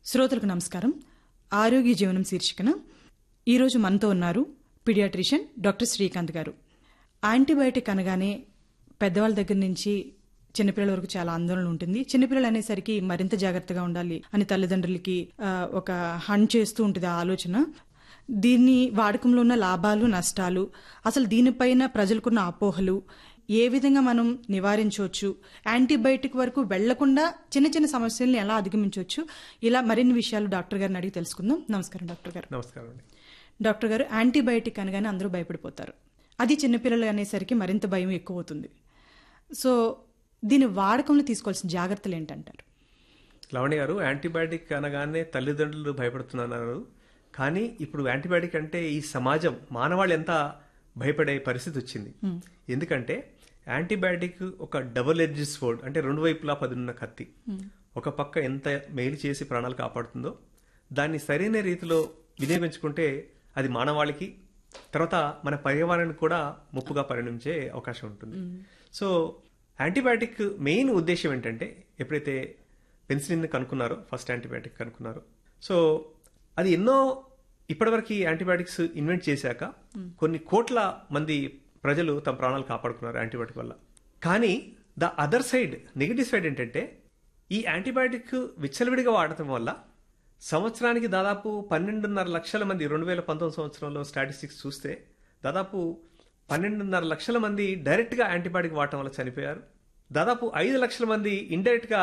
శ్రోతలకు నమస్కారం ఆరోగ్య జీవనం శీర్షికన ఈరోజు మనతో ఉన్నారు పీడియాట్రిషియన్ డాక్టర్ శ్రీకాంత్ గారు యాంటీబయాటిక్ అనగానే పెద్దవాళ్ళ దగ్గర నుంచి చిన్నపిల్లల వరకు చాలా ఆందోళన ఉంటుంది చిన్నపిల్లలు అనేసరికి మరింత జాగ్రత్తగా ఉండాలి అని తల్లిదండ్రులకి ఆ, ఒక హంట్ చేస్తూ ఉంటుంది ఆ ఆలోచన దీన్ని వాడకంలో ఉన్న లాభాలు నష్టాలు అసలు దీనిపైన ప్రజలకున్న అపోహలు ఏ విధంగా మనం నివారించవచ్చు యాంటీబయాటిక్ వరకు వెళ్లకుండా చిన్న చిన్న సమస్యల్ని ఎలా అధిగమించవచ్చు ఇలా మరిన్ని విషయాలు డాక్టర్ గారిని అడిగి తెలుసుకుందాం నమస్కారం డాక్టర్ గారు నమస్కారం అండి డాక్టర్ గారు యాంటీబయాటిక్ అనగానే అందరూ భయపడిపోతారు అది చిన్నపిల్లలు అనేసరికి మరింత భయం ఎక్కువ అవుతుంది సో దీని వాడకంలో తీసుకోవాల్సిన జాగ్రత్తలు ఏంటంటారు లవణి గారు యాంటీబయాటిక్ అనగానే తల్లిదండ్రులు భయపడుతున్నారు కానీ ఇప్పుడు యాంటీబయాటిక్ అంటే ఈ సమాజం మానవాళి ఎంత భయపడే పరిస్థితి వచ్చింది ఎందుకంటే యాంటీబయాటిక్ ఒక డబుల్ ఎడ్జ్ స్వోర్డ్ అంటే రెండు వైపులా పదున్న కత్తి ఒక పక్క ఎంత మేలు చేసి ప్రాణాలు కాపాడుతుందో దాన్ని సరైన రీతిలో వినియోగించుకుంటే అది మానవాళికి తర్వాత మన పర్యావరణానికి కూడా ముప్పుగా పరిణమించే అవకాశం ఉంటుంది సో యాంటీబయాటిక్ మెయిన్ ఉద్దేశం ఏంటంటే ఎప్పుడైతే పెన్సిలిన్ కనుక్కున్నారో ఫస్ట్ యాంటీబయాటిక్ కనుక్కున్నారో సో అది ఎన్నో ఇప్పటివరకు యాంటీబయాటిక్స్ ఇన్వెంట్ చేశాక కొన్ని కోట్ల మంది ప్రజలు తమ ప్రాణాలు కాపాడుకున్నారు యాంటీబయాటిక్ వల్ల కానీ the other side negative side ఏంటంటే ఈ యాంటీబయాటిక్ విచ్చలవిడిగా వాడటం వల్ల సంవత్సరానికి దాదాపు పన్నెండున్నర లక్షల మంది రెండు వేల పంతొమ్మిది సంవత్సరంలో స్టాటిస్టిక్స్ చూస్తే దాదాపు పన్నెండున్నర లక్షల మంది డైరెక్ట్గా యాంటీబయాటిక్ వాడటం వల్ల చనిపోయారు దాదాపు ఐదు లక్షల మంది ఇండైరెక్ట్గా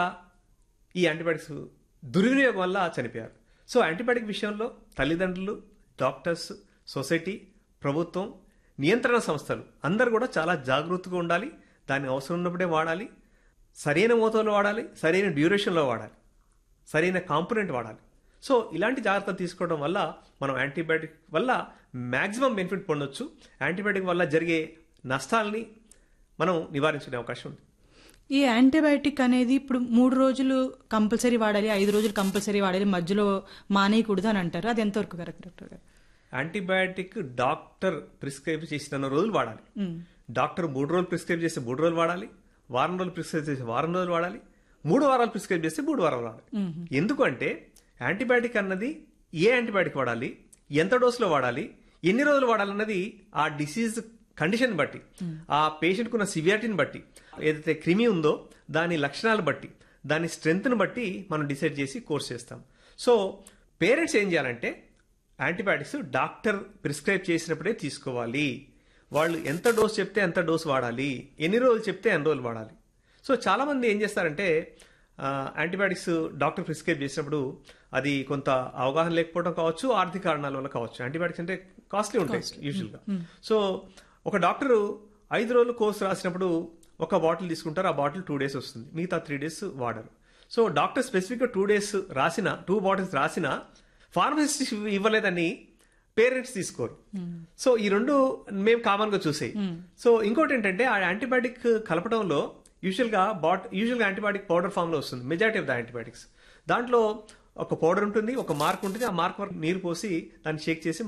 ఈ యాంటీబయాటిక్స్ దుర్వినియోగం వల్ల చనిపోయారు సో యాంటీబయాటిక్ విషయంలో తల్లిదండ్రులు డాక్టర్స్ సొసైటీ ప్రభుత్వం నియంత్రణ సంస్థలు అందరూ కూడా చాలా జాగృతిగా ఉండాలి దాన్ని అవసరం ఉన్నప్పుడే వాడాలి సరైన మోతాదులో వాడాలి సరైన డ్యూరేషన్లో వాడాలి సరైన కాంపోనెంట్ వాడాలి సో ఇలాంటి జాగ్రత్తలు తీసుకోవడం వల్ల మనం యాంటీబయాటిక్ వల్ల మ్యాక్సిమం బెనిఫిట్ పొందొచ్చు యాంటీబయాటిక్ వల్ల జరిగే నష్టాలని మనం నివారించుకునే అవకాశం ఉంది ఈ యాంటీబయాటిక్ అనేది ఇప్పుడు మూడు రోజులు కంపల్సరీ వాడాలి ఐదు రోజులు కంపల్సరీ వాడాలి మధ్యలో మానేయకూడదు అని అంటారు అది ఎంతవరకు కరెక్ట్ డాక్టర్ గారు యాంటీబయాటిక్ డాక్టర్ ప్రిస్క్రైబ్ చేసిన రోజులు వాడాలి డాక్టర్ మూడు రోజులు ప్రిస్క్రైబ్ చేస్తే మూడు రోజులు వాడాలి వారం రోజులు ప్రిస్క్రైబ్ చేస్తే వారం రోజులు వాడాలి మూడు వారాలు ప్రిస్క్రైబ్ చేస్తే మూడు వారాలు వాడాలి ఎందుకంటే యాంటీబయాటిక్ అన్నది ఏ యాంటీబయాటిక్ వాడాలి ఎంత డోసులో వాడాలి ఎన్ని రోజులు వాడాలన్నది ఆ డిసీజ్ కండిషన్ బట్టి ఆ పేషెంట్కు ఉన్న సివియారిటీని బట్టి ఏదైతే క్రిమి ఉందో దాని లక్షణాలు బట్టి దాని స్ట్రెంగ్త్ని బట్టి మనం డిసైడ్ చేసి కోర్స్ చేస్తాం సో పేరెంట్స్ ఏం చేయాలంటే యాంటీబయాటిక్స్ డాక్టర్ ప్రిస్క్రైబ్ చేసినప్పుడే తీసుకోవాలి వాళ్ళు ఎంత డోస్ చెప్తే ఎంత డోస్ వాడాలి ఎన్ని రోజులు చెప్తే ఎన్ని రోజులు వాడాలి సో చాలా మంది ఏం చేస్తారంటే ఆ, యాంటీబయాటిక్స్ డాక్టర్ ప్రిస్క్రైబ్ చేసినప్పుడు అది కొంత అవగాహన లేకపోవడం కావచ్చు ఆర్థిక కారణాల వల్ల కావచ్చు యాంటీబయాటిక్స్ అంటే కాస్ట్లీ ఉంటాయి యూజువల్గా సో ఒక డాక్టరు ఐదు రోజులు కోర్స్ రాసినప్పుడు ఒక బాటిల్ తీసుకుంటారు ఆ బాటిల్ టూ డేస్ వస్తుంది మిగతా త్రీ డేస్ వాడరు సో డాక్టర్ స్పెసిఫిక్గా టూ డేస్ రాసిన టూ బాటిల్స్ రాసిన ఫార్మసిస్ట్ ఇవ్వలేదని పేరెంట్స్ తీసుకోరు సో ఈ రెండు మేము కామన్ గా చూసాయి సో ఇంకోటి ఏంటంటే ఆ యాంటీబయాటిక్ కలపడంలో యూజువల్ గా బాట్ యూజువల్ గా యాంటీబయాటిక్ పౌడర్ ఫామ్ లో వస్తుంది మెజారిటీ ఆఫ్ ద యాంటీబయాటిక్స్ దాంట్లో ఒక పౌడర్ ఉంటుంది ఒక మార్క్ ఉంటుంది ఆ మార్క్ వరకు నీరు పోసి దాన్ని షేక్ చేసి